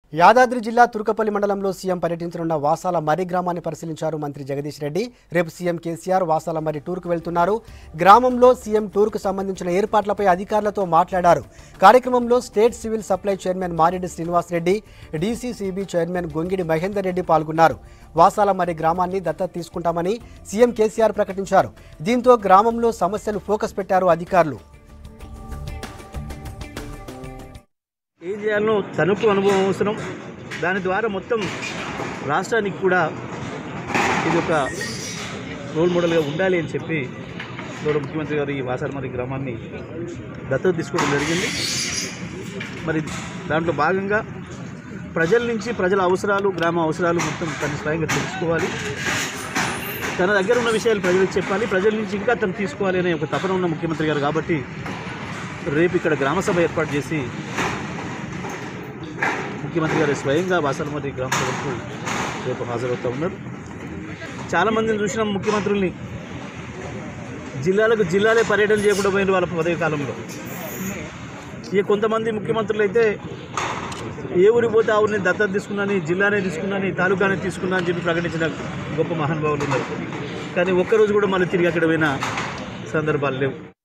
యాదాద్రి జిల్లా తుర్కపల్లి మండలంలో సీఎం పర్యటించనున్న వాసాల మర్రి గ్రామాన్ని పరిశీలించారు మంత్రి జగదీష్ రెడ్డి రేపు సీఎం కేసీఆర్ వాసాల మర్రి టూర్కు వెళ్తున్నారు గ్రామంలో సీఎం టూర్కు సంబంధించిన ఏర్పాట్లపై అధికారులతో మాట్లాడారు కార్యక్రమంలో state civil supply chairman Mareddy Srinivas Reddy DCCB chairman Gongidi Mahender Reddy పాల్గొన్నారు వాసాల మర్రి గ్రామాన్ని దత్తత తీసుకుంటామని సీఎం కేసీఆర్ ప్రకటించారు దీంతో గ్రామంలో సమస్యలు ఫోకస్ పెట్టారు అధికారులు ఏం చేయాలనో తనకు అనుభవం అవసరం దాని ద్వారా మొత్తం రాష్ట్రానికి కూడా ఇది ఒక రోల్ మోడల్గా ఉండాలి అని చెప్పి గౌరవ ముఖ్యమంత్రి గారు ఈ వాసారమరి గ్రామాన్ని దత్తత తీసుకోవడం జరిగింది మరి దాంట్లో భాగంగా ప్రజల నుంచి ప్రజల అవసరాలు గ్రామ అవసరాలు మొత్తం తను స్వయంగా తెలుసుకోవాలి తన దగ్గర ఉన్న విషయాలు ప్రజలకు చెప్పాలి ప్రజల నుంచి ఇంకా తను తీసుకోవాలి అనే ఒక తపన ఉన్న ముఖ్యమంత్రి గారు కాబట్టి రేపు ఇక్కడ గ్రామ సభ ఏర్పాటు చేసి ముఖ్యమంత్రి గారు స్వయంగా వాసనమతి గ్రామ సభకు రేపు హాజరవుతూ ఉన్నారు చాలామందిని చూసిన ముఖ్యమంత్రుల్ని జిల్లాలకు జిల్లాలే పర్యటన చేయకుండా పోయిన వాళ్ళ పదవి కాలంలో ఇక కొంతమంది ముఖ్యమంత్రులు అయితే ఏ ఊరికి పోతే ఆ ఊరిని దత్తత తీసుకున్నాని జిల్లానే తీసుకున్నాని తాలూకానే తీసుకున్నా అని చెప్పి ప్రకటించిన గొప్ప మహానుభావులు ఉన్నారు కానీ ఒక్కరోజు కూడా మళ్ళీ తిరిగి అక్కడ పోయిన సందర్భాలు లేవు